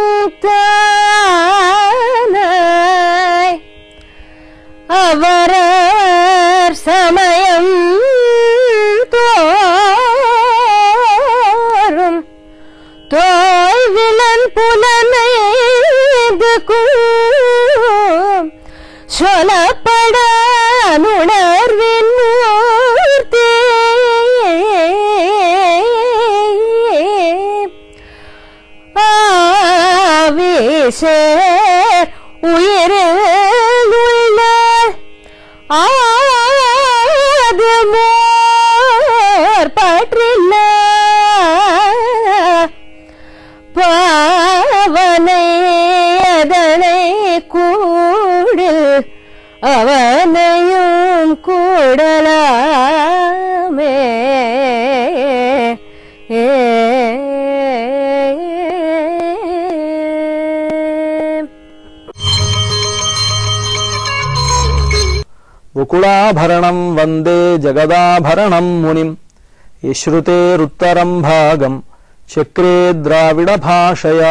தானாய் அவரர் சமயம் தோறும் தோய்விலன் புலனைந்து கூம் சொல்லப்பட உணர்வின் மூர்த்தி ஆவிசேர் உயிரில் உள்ள ஆது மோர் பற்றில்ல பாவனை அதனை கூடில் அவனையும் கூடலாமே ముకుళాభరణం వందే జగదాభరణం మునిం యశ్రుతేరుత్తరం భాగం చక్రే ద్రావిడ భాషయా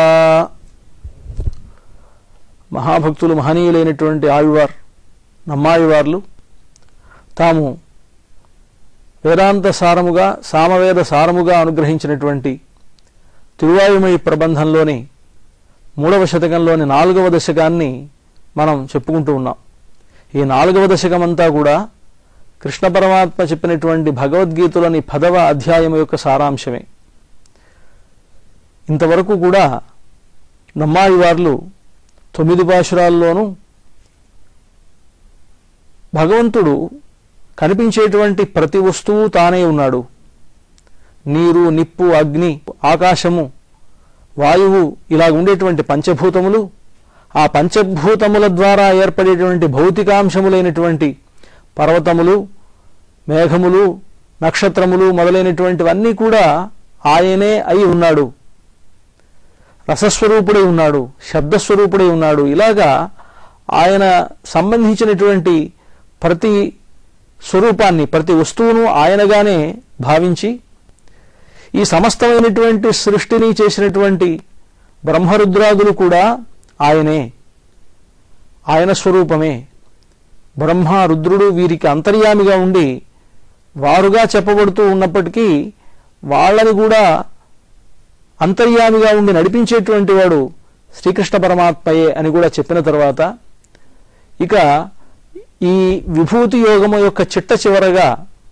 మహాభక్తులు మహనీయులైనటువంటి ఆళ్వార్ నమ్మాళ్వార్లు తాము వేదాంత సారముగా సామవేద సారముగా అనుగ్రహించినటువంటి తిరువాయుమయి ప్రబంధంలోని మూడవ శతకంలోని నాలుగవ దశకాన్ని మనం చెప్పుకుంటూ ఉన్నాం ఈ నాలుగవ దశకమంతా కూడా కృష్ణ పరమాత్మ చెప్పినటువంటి భగవద్గీతలోని పదవ అధ్యాయం యొక్క సారాంశమే ఇంతవరకు కూడా నమ్మాయి వార్లు తొమ్మిది పాశురాల్లోనూ భగవంతుడు కనిపించేటువంటి ప్రతి వస్తువు తానే ఉన్నాడు నీరు నిప్పు అగ్ని ఆకాశము వాయువు ఇలా ఉండేటువంటి పంచభూతములు ఆ పంచభూతముల ద్వారా ఏర్పడేటువంటి భౌతికాంశములైనటువంటి పర్వతములు మేఘములు నక్షత్రములు మొదలైనటువంటివన్నీ కూడా ఆయనే అయి ఉన్నాడు రసస్వరూపుడై ఉన్నాడు శబ్దస్వరూపుడై ఉన్నాడు ఇలాగా ఆయన సంబంధించినటువంటి ప్రతి స్వరూపాన్ని ప్రతి వస్తువును ఆయనగానే భావించి ఈ సమస్తమైనటువంటి సృష్టిని చేసినటువంటి బ్రహ్మరుద్రాదులు కూడా ఆయనే ఆయన స్వరూపమే బ్రహ్మ రుద్రుడు వీరికి అంతర్యామిగా ఉండి వారుగా చెప్పబడుతూ ఉన్నప్పటికీ వాళ్ళని కూడా అంతర్యామిగా ఉండి నడిపించేటువంటి వాడు శ్రీకృష్ణ పరమాత్మయే అని కూడా చెప్పిన తర్వాత ఇక ఈ విభూతి యోగము యొక్క చిట్ట చివరగా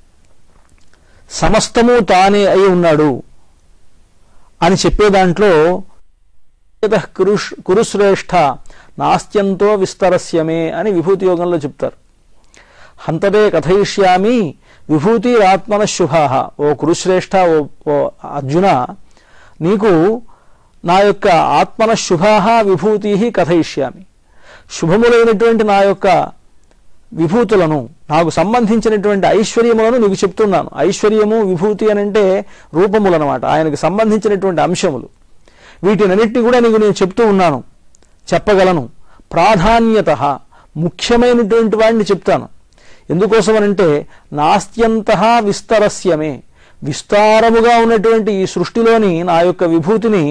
సమస్తము తానే అయి ఉన్నాడు అని చెప్పే దాంట్లో యతః కురుష్ కురుశ్రేష్ఠ నాస్త్యంతో విస్తరస్యమే అని విభూతి యోగంలో చెప్తారు హంతదే కథయిష్యామి విభూతి ఆత్మన శుభ ఓ కురుశ్రేష్ఠ ఓ ఓ అర్జున నీకు నా యొక్క ఆత్మన శుభ విభూతి కథయిష్యామి శుభములైనటువంటి నా యొక్క విభూతులను నాకు సంబంధించినటువంటి ఐశ్వర్యములను నీకు చెప్తున్నాను ఐశ్వర్యము విభూతి అని అంటే రూపములనమాట ఆయనకు సంబంధించినటువంటి అంశములు వీటినన్నిటిని కూడా నీకు నేను చెప్తూ ఉన్నాను చెప్పగలను ప్రాధాన్యత ముఖ్యమైనటువంటి వాడిని చెప్తాను ఎందుకోసమనంటే నాస్త్యంత విస్తరస్యమే విస్తారముగా ఉన్నటువంటి ఈ సృష్టిలోని నా యొక్క విభూతిని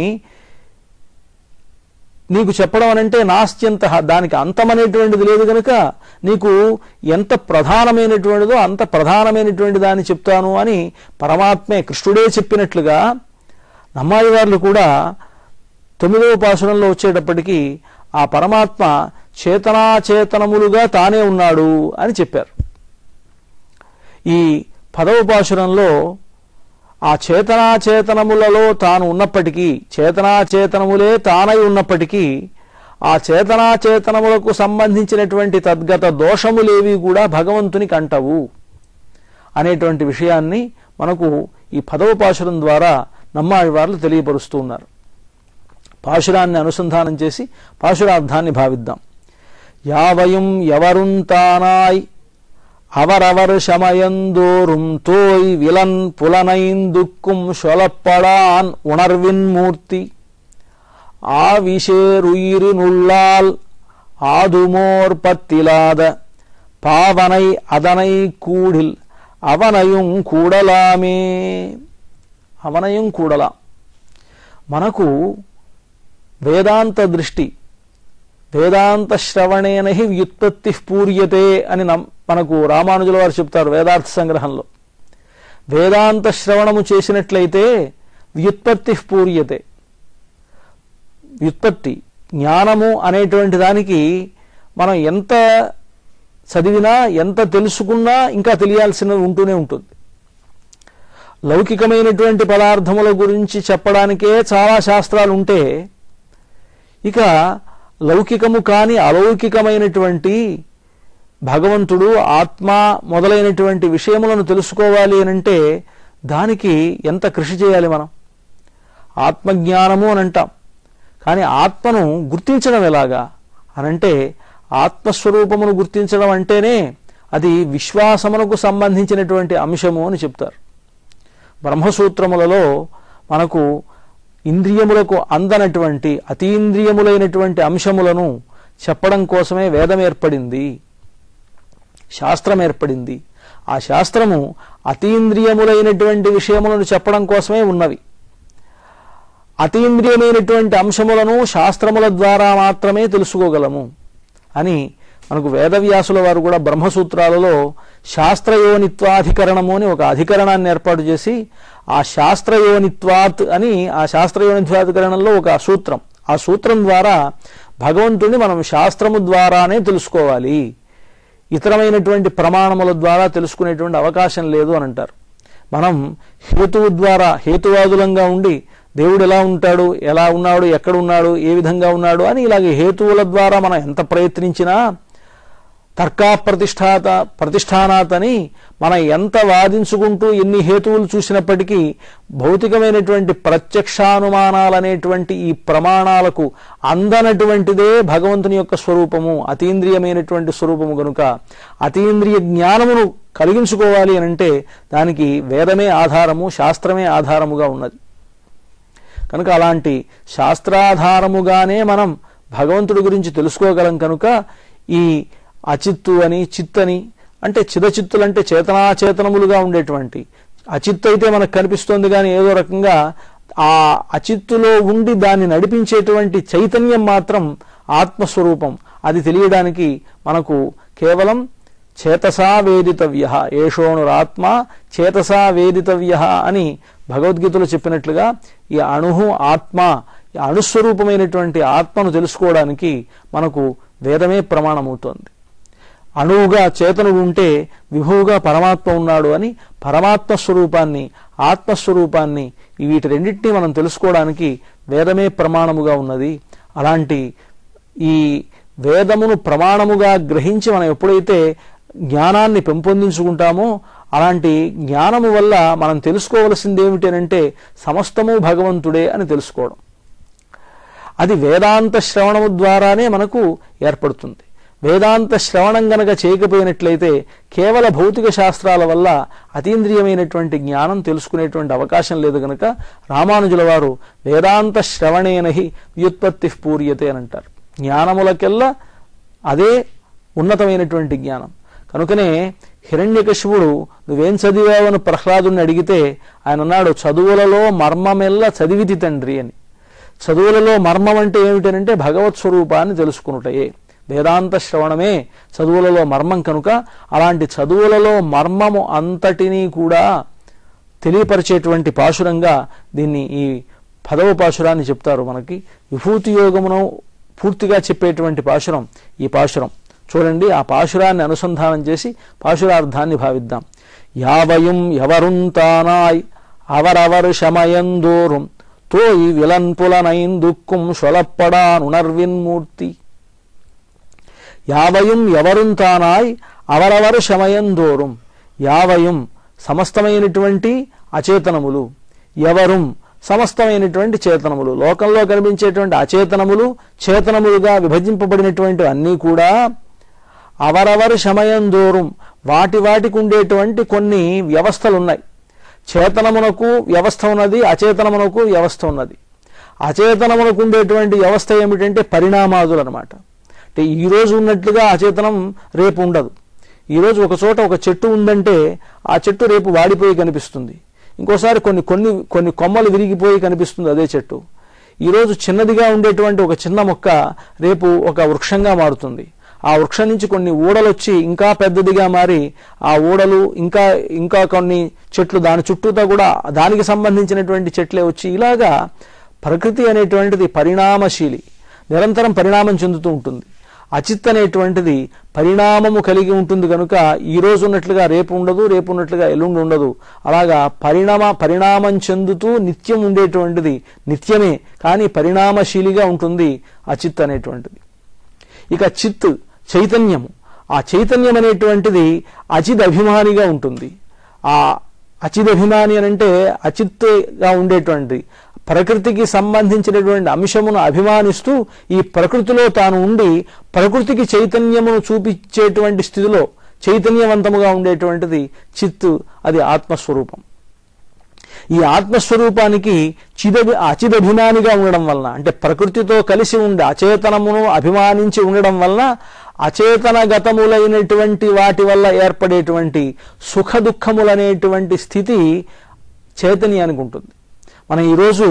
నీకు చెప్పడం అనంటే నాస్త్యంత దానికి అంతమనేటువంటిది లేదు గనుక నీకు ఎంత ప్రధానమైనటువంటిదో అంత ప్రధానమైనటువంటి దాన్ని చెప్తాను అని పరమాత్మే కృష్ణుడే చెప్పినట్లుగా నమ్మాయి వార్లు కూడా తొమ్మిదవ పాసురంలో వచ్చేటప్పటికీ ఆ పరమాత్మ చేతనాచేతనములుగా తానే ఉన్నాడు అని చెప్పారు ఈ పదవ పాసురంలో ఆ చేతనాచేతనములలో తాను ఉన్నప్పటికీ చేతనాచేతనములే తానై ఉన్నప్పటికీ ఆ చేతనాచేతనములకు సంబంధించినటువంటి తద్గత దోషములేవి కూడా భగవంతునికి అంటవు అనేటువంటి విషయాన్ని మనకు ఈ పదవ పాశురం ద్వారా నమ్మాళ్ళవార్లు తెలియపరుస్తూ ఉన్నారు పాశురాన్ని అనుసంధానం చేసి పాశురార్థాన్ని భావిద్దాం యావయం ఎవరుంతానాయ్ அவரவர் சமயந்தோறும் தோய் விலன் புலனைந்துக்கும் சொலப்படான் உணர்வின் மூர்த்தி ஆவிசேருயிரினுள்ளால் ஆதுமோர் பத்திலாத பாவனை அதனை கூடில் అవనయం కూడలామే అవనయం కూడలా మనకు వేదాంత దృష్టి వేదాంత శ్రవణేన హి వ్యుత్పత్తి పూర్యతే అని నమ్- మనకు రామానుజుల వారు చెప్తారు వేదార్థ సంగ్రహంలో వేదాంత శ్రవణము చేసినట్లయితే వ్యుత్పత్తి పూర్యతే వ్యుత్పత్తి జ్ఞానము అనేటువంటి దానికి మనం ఎంత చదివినా ఎంత తెలుసుకున్నా ఇంకా తెలియాల్సినది ఉంటూనే ఉంటుంది లౌకికమైనటువంటి పదార్థముల గురించి చెప్పడానికే చాలా శాస్త్రాలు ఉంటే ఇక లౌకికము కాని అలౌకికమైనటువంటి భగవంతుడు ఆత్మ మొదలైనటువంటి విషయములను తెలుసుకోవాలి అనంటే దానికి ఎంత కృషి చేయాలి మనం ఆత్మజ్ఞానము అని అంటాం కానీ ఆత్మను గుర్తించడం ఎలాగా అనంటే ఆత్మస్వరూపమును గుర్తించడం అంటేనే అది విశ్వాసమునకు సంబంధించినటువంటి అంశము అని చెప్తారు బ్రహ్మసూత్రములలో మనకు ఇంద్రియములకు అందనటువంటి అతీంద్రియములైనటువంటి అంశములను చెప్పడం కోసమే వేదం ఏర్పడింది శాస్త్రం ఏర్పడింది ఆ శాస్త్రము అతీంద్రియములైనటువంటి విషయములను చెప్పడం కోసమే ఉన్నవి అతీంద్రియమైనటువంటి అంశములను శాస్త్రముల ద్వారా మాత్రమే తెలుసుకోగలము అని మనకు వేదవ్యాసుల వారు కూడా బ్రహ్మసూత్రాలలో శాస్త్రయోనిత్వాధికరణము అని ఒక అధికరణాన్ని ఏర్పాటు చేసి ఆ శాస్త్రయోనిత్వాత్ అని ఆ శాస్త్రయోనిత్వాధికరణంలో ఒక సూత్రం ఆ సూత్రం ద్వారా భగవంతుని మనం శాస్త్రము ద్వారానే తెలుసుకోవాలి ఇతరమైనటువంటి ప్రమాణముల ద్వారా తెలుసుకునేటువంటి అవకాశం లేదు అని అంటారు మనం హేతువు ద్వారా హేతువాదులంగా ఉండి దేవుడు ఎలా ఉంటాడు ఎలా ఉన్నాడు ఎక్కడ ఉన్నాడు ఏ విధంగా ఉన్నాడు అని ఇలాగే హేతువుల ద్వారా మనం ఎంత ప్రయత్నించినా తర్కా ప్రతిష్టాత ప్రతిష్టానాత్ అని మనం ఎంత వాదించుకుంటూ ఎన్ని హేతువులు చూసినప్పటికీ భౌతికమైనటువంటి ప్రత్యక్షానుమానాలనేటువంటి ఈ ప్రమాణాలకు అందనటువంటిదే భగవంతుని యొక్క స్వరూపము అతీంద్రియమైనటువంటి స్వరూపము గనుక అతీంద్రియ జ్ఞానమును కలిగించుకోవాలి అనంటే దానికి వేదమే ఆధారము శాస్త్రమే ఆధారముగా ఉన్నది కనుక అలాంటి శాస్త్రాధారముగానే మనం భగవంతుడి గురించి తెలుసుకోగలం కనుక ఈ అచిత్తు అని చిత్తని అంటే చిదచిత్తులు అంటే చేతనాచేతనములుగా ఉండేటువంటి అచిత్తు అయితే మనకు కనిపిస్తోంది కానీ ఏదో రకంగా ఆ అచిత్తులో ఉండి దాన్ని నడిపించేటువంటి చైతన్యం మాత్రం ఆత్మస్వరూపం అది తెలియడానికి మనకు కేవలం చేతసా వేదితవ్య ఏషోణురాత్మ చేతసా వేదితవ్య అని భగవద్గీతలో చెప్పినట్లుగా ఈ అణుహు ఆత్మ ఈ అణుస్వరూపమైనటువంటి ఆత్మను తెలుసుకోవడానికి మనకు వేదమే ప్రమాణమవుతోంది అణువుగా చేతనుడు ఉంటే విభువుగా పరమాత్మ ఉన్నాడు అని పరమాత్మ స్వరూపాన్ని ఆత్మస్వరూపాన్ని వీటి రెండింటినీ మనం తెలుసుకోవడానికి వేదమే ప్రమాణముగా ఉన్నది అలాంటి ఈ వేదమును ప్రమాణముగా గ్రహించి మనం ఎప్పుడైతే జ్ఞానాన్ని పెంపొందించుకుంటామో అలాంటి జ్ఞానము వల్ల మనం తెలుసుకోవలసింది ఏమిటనంటే సమస్తము భగవంతుడే అని తెలుసుకోవడం అది వేదాంత శ్రవణము ద్వారానే మనకు ఏర్పడుతుంది వేదాంత శ్రవణం గనక చేయకపోయినట్లయితే కేవల భౌతిక శాస్త్రాల వల్ల అతీంద్రియమైనటువంటి జ్ఞానం తెలుసుకునేటువంటి అవకాశం లేదు గనక రామానుజుల వారు వేదాంత శ్రవణేనహి వ్యుత్పత్తి పూర్యతే అని అంటారు జ్ఞానములకెల్లా అదే ఉన్నతమైనటువంటి జ్ఞానం కనుకనే హిరణ్యకశిపుడు నువ్వేం చదివావని ప్రహ్లాదుని అడిగితే ఆయన అన్నాడు చదువులలో మర్మమెల్ల చదివితి తండ్రి అని చదువులలో మర్మం అంటే ఏమిటనంటే భగవత్ స్వరూపాన్ని తెలుసుకునుటయే వేదాంత శ్రవణమే చదువులలో మర్మం కనుక అలాంటి చదువులలో మర్మము అంతటినీ కూడా తెలియపరిచేటువంటి పాశురంగా దీన్ని ఈ పదవ పాశురాన్ని చెప్తారు మనకి విభూతి యోగమును పూర్తిగా చెప్పేటువంటి పాశురం ఈ పాశురం చూడండి ఆ పాశురాన్ని అనుసంధానం చేసి పాశురార్థాన్ని భావిద్దాం యావయం ఎవరుంతానాయ్ అవరవర్ శమయందోరుం తోయి విలన్పులనైందుక్కుం సొలప్పడాన్ ఉణర్విన్మూర్తి యావయం ఎవరుంతానాయ్ అవరవర్ శమయందోరుం యావయం సమస్తమైనటువంటి అచేతనములు ఎవరుం సమస్తమైనటువంటి చేతనములు లోకంలో కనిపించేటువంటి అచేతనములు చేతనములుగా విభజింపబడినటువంటి అన్నీ కూడా అవరవరు శమయం దూరం వాటి వాటికి ఉండేటువంటి కొన్ని వ్యవస్థలు ఉన్నాయి చేతనమునకు వ్యవస్థ ఉన్నది అచేతనమునకు వ్యవస్థ ఉన్నది అచేతనమునకు ఉండేటువంటి వ్యవస్థ ఏమిటంటే పరిణామాదులు అనమాట అంటే ఈ రోజు ఉన్నట్లుగా అచేతనం రేపు ఉండదు ఈరోజు ఒక చోట ఒక చెట్టు ఉందంటే ఆ చెట్టు రేపు వాడిపోయి కనిపిస్తుంది ఇంకోసారి కొన్ని కొన్ని కొన్ని కొమ్మలు విరిగిపోయి కనిపిస్తుంది అదే చెట్టు ఈరోజు చిన్నదిగా ఉండేటువంటి ఒక చిన్న మొక్క రేపు ఒక వృక్షంగా మారుతుంది ఆ వృక్షం నుంచి కొన్ని ఊడలు వచ్చి ఇంకా పెద్దదిగా మారి ఆ ఊడలు ఇంకా ఇంకా కొన్ని చెట్లు దాని చుట్టూతా కూడా దానికి సంబంధించినటువంటి చెట్లే వచ్చి ఇలాగా ప్రకృతి అనేటువంటిది పరిణామశీలి నిరంతరం పరిణామం చెందుతూ ఉంటుంది అచిత్ అనేటువంటిది పరిణామము కలిగి ఉంటుంది కనుక ఈ రోజు ఉన్నట్లుగా రేపు ఉండదు రేపు ఉన్నట్లుగా ఎల్లుండి ఉండదు అలాగా పరిణామ పరిణామం చెందుతూ నిత్యం ఉండేటువంటిది నిత్యమే కానీ పరిణామశీలిగా ఉంటుంది అచిత్ అనేటువంటిది ఇక చిత్ చైతన్యము ఆ చైతన్యం అనేటువంటిది అచిత్ అభిమానిగా ఉంటుంది ఆ అచిత్ అభిమాని అని అంటే అచిత్గా ఉండేటువంటి ప్రకృతికి సంబంధించినటువంటి అంశమును అభిమానిస్తూ ఈ ప్రకృతిలో తాను ఉండి ప్రకృతికి చైతన్యమును చూపించేటువంటి స్థితిలో చైతన్యవంతముగా ఉండేటువంటిది చిత్తు అది ఆత్మస్వరూపం ఈ ఆత్మస్వరూపానికి చిదభి అచిదభిమానిగా ఉండడం వలన అంటే ప్రకృతితో కలిసి ఉండి అచేతనమును అభిమానించి ఉండడం వలన అచేతన గతములైనటువంటి వాటి వల్ల ఏర్పడేటువంటి సుఖ దుఃఖములనేటువంటి స్థితి చైతన్యానికి ఉంటుంది మనం ఈరోజు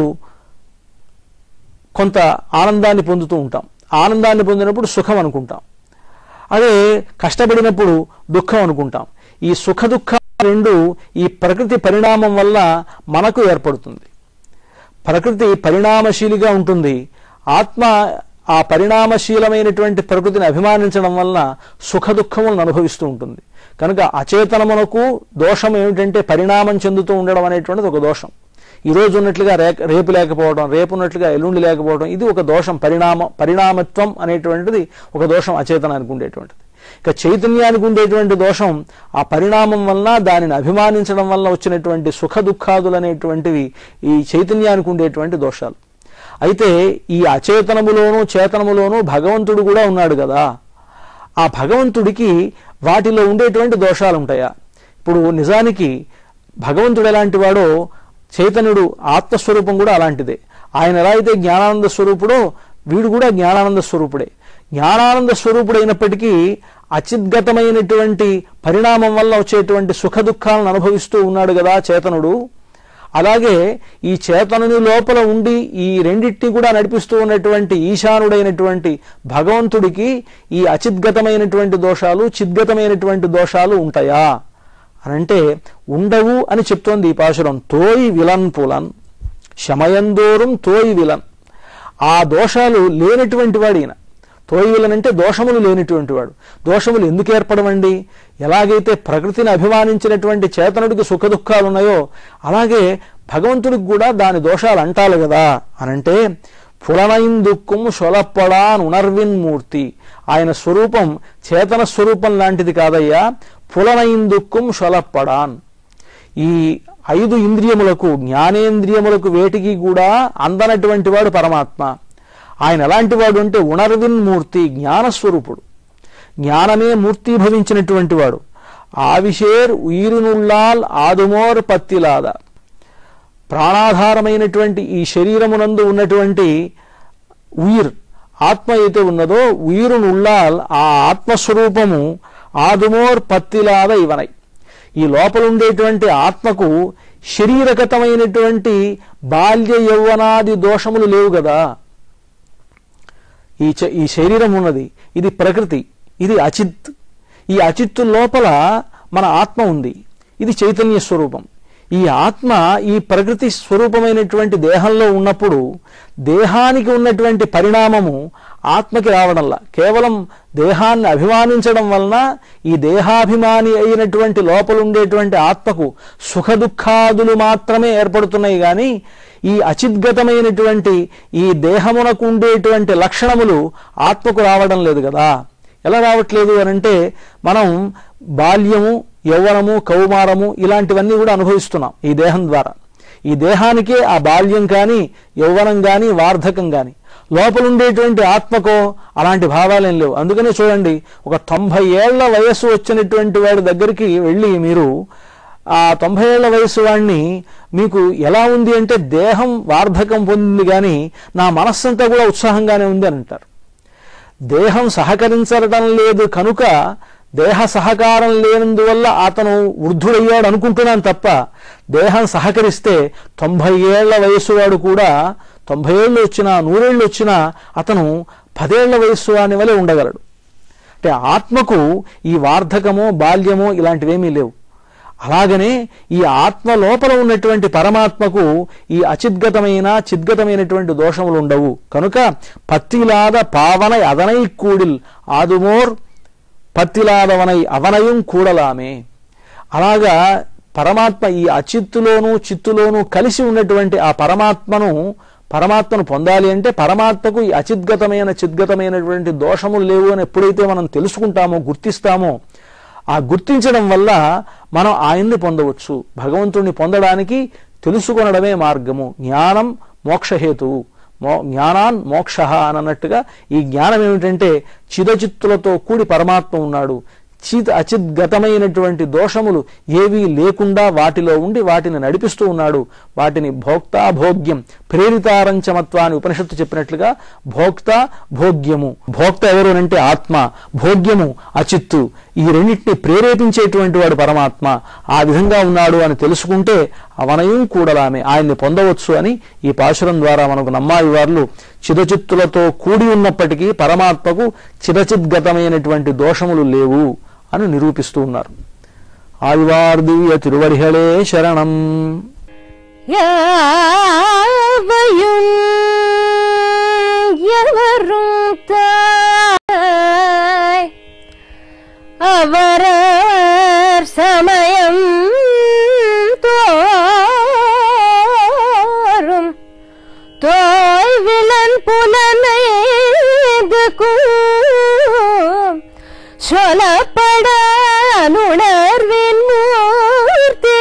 కొంత ఆనందాన్ని పొందుతూ ఉంటాం ఆనందాన్ని పొందినప్పుడు సుఖం అనుకుంటాం అదే కష్టపడినప్పుడు దుఃఖం అనుకుంటాం ఈ సుఖ దుఃఖ రెండు ఈ ప్రకృతి పరిణామం వల్ల మనకు ఏర్పడుతుంది ప్రకృతి పరిణామశీలిగా ఉంటుంది ఆత్మ ఆ పరిణామశీలమైనటువంటి ప్రకృతిని అభిమానించడం వల్ల సుఖ దుఃఖములను అనుభవిస్తూ ఉంటుంది కనుక అచేతనమునకు దోషం ఏమిటంటే పరిణామం చెందుతూ ఉండడం అనేటువంటిది ఒక దోషం ఈ రోజు ఉన్నట్లుగా రేక రేపు లేకపోవడం రేపు ఉన్నట్లుగా ఎల్లుండి లేకపోవడం ఇది ఒక దోషం పరిణామ పరిణామత్వం అనేటువంటిది ఒక దోషం అచేతనానికి ఉండేటువంటిది ఇక చైతన్యానికి ఉండేటువంటి దోషం ఆ పరిణామం వలన దానిని అభిమానించడం వల్ల వచ్చినటువంటి సుఖ దుఃఖాదులు అనేటువంటివి ఈ చైతన్యానికి ఉండేటువంటి దోషాలు అయితే ఈ అచేతనములోనూ చేతనములోనూ భగవంతుడు కూడా ఉన్నాడు కదా ఆ భగవంతుడికి వాటిలో ఉండేటువంటి దోషాలు ఉంటాయా ఇప్పుడు నిజానికి భగవంతుడు ఎలాంటి వాడో చైతన్యుడు ఆత్మస్వరూపం కూడా అలాంటిదే ఆయన ఎలా అయితే జ్ఞానానంద స్వరూపుడో వీడు కూడా జ్ఞానానంద స్వరూపుడే జ్ఞానానంద స్వరూపుడైనప్పటికీ అచిద్గతమైనటువంటి పరిణామం వల్ల వచ్చేటువంటి సుఖ దుఃఖాలను అనుభవిస్తూ ఉన్నాడు కదా చేతనుడు అలాగే ఈ చేతనుని లోపల ఉండి ఈ రెండింటిని కూడా నడిపిస్తూ ఉన్నటువంటి ఈశానుడైనటువంటి భగవంతుడికి ఈ అచిద్గతమైనటువంటి దోషాలు చిద్గతమైనటువంటి దోషాలు ఉంటాయా అనంటే ఉండవు అని చెప్తోంది ఈ పాశురం తోయి విలన్ పులన్ శమయందోరం తోయి విలన్ ఆ దోషాలు లేనటువంటి వాడు ఈయన తోయి విలన్ అంటే దోషములు లేనటువంటి వాడు దోషములు ఎందుకు ఏర్పడవండి ఎలాగైతే ప్రకృతిని అభిమానించినటువంటి చేతనుడికి సుఖ దుఃఖాలు ఉన్నాయో అలాగే భగవంతుడికి కూడా దాని దోషాలు అంటాలి కదా అనంటే పులనైందుక్కుం సొలప్పడాన్ ఉణర్విన్మూర్తి ఆయన స్వరూపం చేతన స్వరూపం లాంటిది కాదయ్యా పులనైందుక్కుం సొలప్పడాన్ ఈ ఐదు ఇంద్రియములకు జ్ఞానేంద్రియములకు వేటికి కూడా అందనటువంటి వాడు పరమాత్మ ఆయన ఎలాంటి వాడు అంటే ఉణర్విన్మూర్తి జ్ఞానస్వరూపుడు జ్ఞానమే మూర్తీభవించినటువంటి వాడు ఆవిషేర్ ఉయిరునుల్లాల్ ఆదుమోర్ పత్తిలాద ప్రాణాధారమైనటువంటి ఈ శరీరమునందు ఉన్నటువంటి ఉయిర్ ఆత్మ అయితే ఉన్నదో ఉయిరునుల్లాల్ ఆ ఆత్మస్వరూపము ఆదుమోర్ పత్తిలాద ఇవనై ఈ లోపల ఉండేటువంటి ఆత్మకు శరీరగతమైనటువంటి బాల్య యౌవనాది దోషములు లేవు కదా ఈ చ- ఈ శరీరం ఉన్నది ఇది ప్రకృతి ఇది అచిత్ ఈ అచిత్తు లోపల మన ఆత్మ ఉంది ఇది చైతన్య స్వరూపం ఈ ఆత్మ ఈ ప్రకృతి స్వరూపమైనటువంటి దేహంలో ఉన్నప్పుడు దేహానికి ఉన్నటువంటి పరిణామము ఆత్మకి రావడంలా కేవలం దేహాన్ని అభిమానించడం వలన ఈ దేహాభిమాని అయినటువంటి లోపల ఉండేటువంటి ఆత్మకు సుఖ దుఃఖాదులు మాత్రమే ఏర్పడుతున్నాయి కానీ ఈ అచిద్గతమైనటువంటి ఈ దేహమునకు ఉండేటువంటి లక్షణములు ఆత్మకు రావడం లేదు కదా ఎలా రావట్లేదు అని అంటే మనం బాల్యము యవ్వనము కౌమారము ఇలాంటివన్నీ కూడా అనుభవిస్తున్నాం ఈ దేహం ద్వారా ఈ దేహానికే ఆ బాల్యం కానీ యవ్వనం కానీ వార్ధకం కానీ లోపల ఉండేటువంటి ఆత్మకో అలాంటి భావాలేం లేవు అందుకనే చూడండి ఒక తొంభై ఏళ్ల వయస్సు వచ్చినటువంటి వాడి దగ్గరికి వెళ్ళి మీరు ఆ తొంభై ఏళ్ల వయస్సు వాడిని మీకు ఎలా ఉంది అంటే దేహం వార్ధకం పొందింది కానీ నా మనస్సంతా కూడా ఉత్సాహంగానే ఉంది అని అంటారు దేహం సహకరించడం లేదు కనుక దేహ సహకారం లేనందువల్ల అతను వృద్ధుడయ్యాడు అనుకుంటున్నాను తప్ప దేహం సహకరిస్తే తొంభై ఏళ్ల వయస్సు వాడు కూడా తొంభై ఏళ్ళు వచ్చినా నూరేళ్ళు వచ్చినా అతను పదేళ్ల వయస్సు అని వలె ఉండగలడు అంటే ఆత్మకు ఈ వార్ధకమో బాల్యమో ఇలాంటివేమీ లేవు అలాగనే ఈ ఆత్మ లోపల ఉన్నటువంటి పరమాత్మకు ఈ అచిద్గతమైన చిద్గతమైనటువంటి దోషములు ఉండవు కనుక పత్తిలాద పావన అదనై కూడిల్ ఆదుమోర్ పత్తిలాదవనై అవనయం కూడలామే అలాగా పరమాత్మ ఈ అచిత్తులోను చిత్తులోను కలిసి ఉన్నటువంటి ఆ పరమాత్మను పరమాత్మను పొందాలి అంటే పరమాత్మకు ఈ అచిద్గతమైన చిద్గతమైనటువంటి దోషములు లేవు అని ఎప్పుడైతే మనం తెలుసుకుంటామో గుర్తిస్తామో ఆ గుర్తించడం వల్ల మనం ఆయన్ని పొందవచ్చు భగవంతుణ్ణి పొందడానికి తెలుసుకొనడమే మార్గము జ్ఞానం మోక్షహేతువు మో జ్ఞానాన్ మోక్ష అని అన్నట్టుగా ఈ జ్ఞానం ఏమిటంటే చిదచిత్తులతో కూడి పరమాత్మ ఉన్నాడు చిత్ అచిద్గతమైనటువంటి దోషములు ఏవీ లేకుండా వాటిలో ఉండి వాటిని నడిపిస్తూ ఉన్నాడు వాటిని భోక్తా భోగ్యం ప్రేరితారంచమత్వ అని ఉపనిషత్తు చెప్పినట్లుగా భోక్త భోగ్యము భోక్త ఎవరు అంటే ఆత్మ భోగ్యము అచిత్తు ఈ రెండింటిని ప్రేరేపించేటువంటి వాడు పరమాత్మ ఆ విధంగా ఉన్నాడు అని తెలుసుకుంటే అవనయం కూడలామే ఆయన్ని పొందవచ్చు అని ఈ పాశురం ద్వారా మనకు నమ్మాయి వార్లు చిదచిత్తులతో కూడి ఉన్నప్పటికీ పరమాత్మకు చిదచిద్గతమైనటువంటి దోషములు లేవు అని నిరూపిస్తూ ఉన్నారు ఆళ్వార్ దివ్య తిరువడిహళే శరణం யாவையும் எவரும் தாய் அவரர் சமயம் தோறும் தோய்விலன் புலனைந்து சொல்லப்பட உணர்வின் மூர்த்தி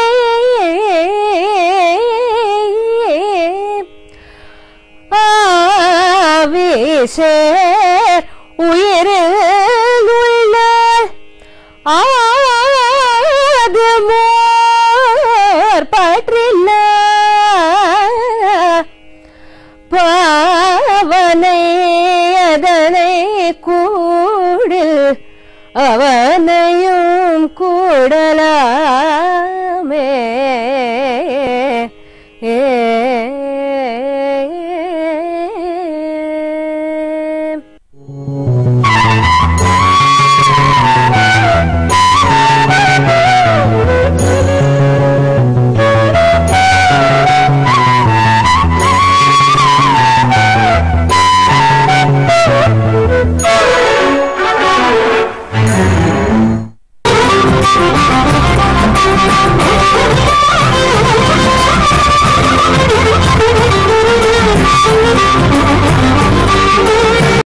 ஆவிசேர் உயிரில் உள்ள ஆதுமோர் பற்றில்ல பாவனை அதனை கூடில் அவனையும் கூடலாமே